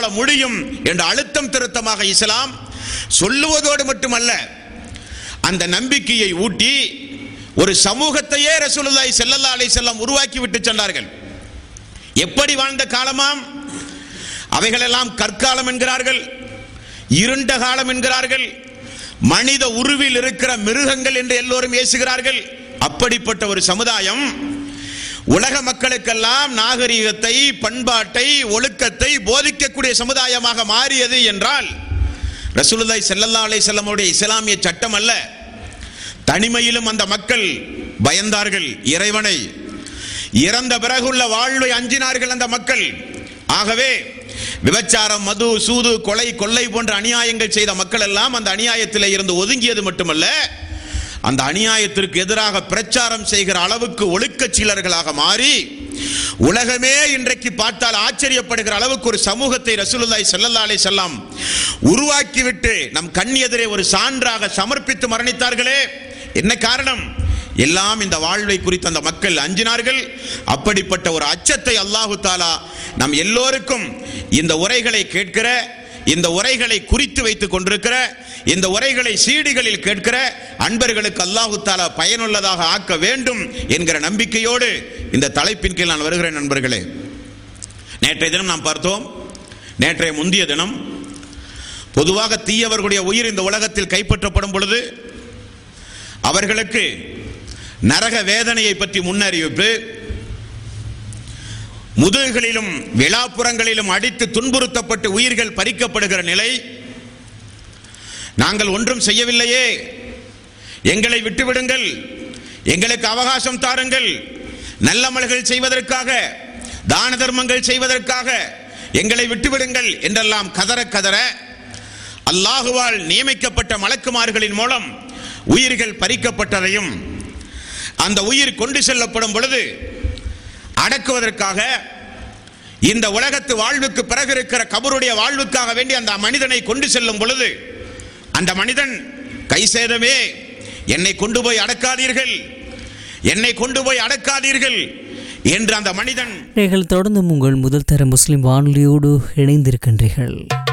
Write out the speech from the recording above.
முடியும் என்ற அழுத்தம் திருத்தமாக இஸ்லாம் சொல்லுவதோடு மட்டுமல்ல அந்த நம்பிக்கையை ஊட்டி ஒரு சமூகத்தையே ரசூலுல்லாஹி ஸல்லல்லாஹு அலைஹி வஸல்லம் உருவாக்கி விட்டு சென்றார்கள் எப்படி வாழ்ந்த காலமாம் அவைகளெல்லாம் கற்காலம் என்கிறார்கள் இருண்ட காலம் என்கிறார்கள் மனித உருவில் இருக்கிற மிருகங்கள் என்று எல்லோரும் ஏசுகிறார்கள் அப்படிப்பட்ட ஒரு சமுதாயம் உலக மக்களுக்கெல்லாம் நாகரிகத்தை பண்பாட்டை ஒழுக்கத்தை போதிக்கக்கூடிய சமுதாயமாக மாறியது என்றால் ரசூலுல்லாஹி ஸல்லல்லாஹு அலைஹி வஸல்லமுடைய இஸ்லாமிய சட்டம் அல்ல தனிமையிலும் அந்த மக்கள் பயந்தார்கள் இறைவனை இறந்த பிறகுள்ள வாழ்வை அஞ்சினார்கள் அந்த மக்கள் ஆகவே விபச்சாரம் மது சூது கொலை கொள்ளை போன்ற அநியாயங்கள் செய்த மக்கள் எல்லாம் அந்த அநியாயத்தில் இருந்து ஒதுங்கியது மட்டுமல்ல அந்த அநியாயத்திற்கு எதிராக பிரச்சாரம் செய்கிற அளவுக்கு ஒழுக்கச் சீலர்களாக மாறி உலகமே இன்றைக்கு பார்த்தால் ஆச்சரியப்படுகிற அளவுக்கு ஒரு சமூகத்தை ரசூலுல்லாஹி ஸல்லல்லாஹு அலைஹி வஸல்லம் உருவாக்கிவிட்டு நம் கண் எதிரே ஒரு சான்றாக சமர்ப்பித்து மரணித்தார்களே என்ன காரணம் எல்லாம் இந்த வாழ்வை குறித்து அந்த மக்கள் அஞ்சினார்கள் அப்படிப்பட்ட ஒரு அச்சத்தை அல்லாஹு தாலா நம் எல்லோருக்கும் இந்த உரைகளை கேட்கிற இந்த உரைகளை குறித்து வைத்துக் கொண்டிருக்கிற இந்த உரைகளை சீடிகளில் கேட்கிற அன்பர்களுக்கு அல்லாஹு தாலா பயனுள்ளதாக ஆக்க வேண்டும் என்கிற நம்பிக்கையோடு இந்த தலைப்பின் கீழ் நான் வருகிறேன் நண்பர்களே நேற்றைய தினம் நாம் பார்த்தோம் நேற்றைய முந்திய தினம் பொதுவாக தீயவர்களுடைய உயிர் இந்த உலகத்தில் கைப்பற்றப்படும் பொழுது அவர்களுக்கு நரக வேதனையை பற்றி முன்னறிவிப்பு முதுகுகளிலும் விழாப்புறங்களிலும் அடித்து துன்புறுத்தப்பட்டு உயிர்கள் பறிக்கப்படுகிற நிலை நாங்கள் ஒன்றும் செய்யவில்லையே எங்களை விட்டுவிடுங்கள் எங்களுக்கு அவகாசம் தாருங்கள் நல்லமல்கள் செய்வதற்காக தான தர்மங்கள் செய்வதற்காக எங்களை விட்டுவிடுங்கள் என்றெல்லாம் கதற கதற அல்லாஹுவால் நியமிக்கப்பட்ட மலக்குமார்களின் மூலம் உயிர்கள் பறிக்கப்பட்டதையும் அந்த உயிர் கொண்டு செல்லப்படும் பொழுது அடக்குவதற்காக இந்த உலகத்து வாழ்வுக்கு பிறகு இருக்கிற கபருடைய வாழ்வுக்காக வேண்டி அந்த மனிதனை கொண்டு செல்லும் பொழுது அந்த மனிதன் கை சேதமே என்னை கொண்டு போய் அடக்காதீர்கள் என்னை கொண்டு போய் அடக்காதீர்கள் என்று அந்த மனிதன் நீங்கள் தொடர்ந்தும் உங்கள் முதல் தர முஸ்லிம் வானொலியோடு இணைந்திருக்கின்றீர்கள்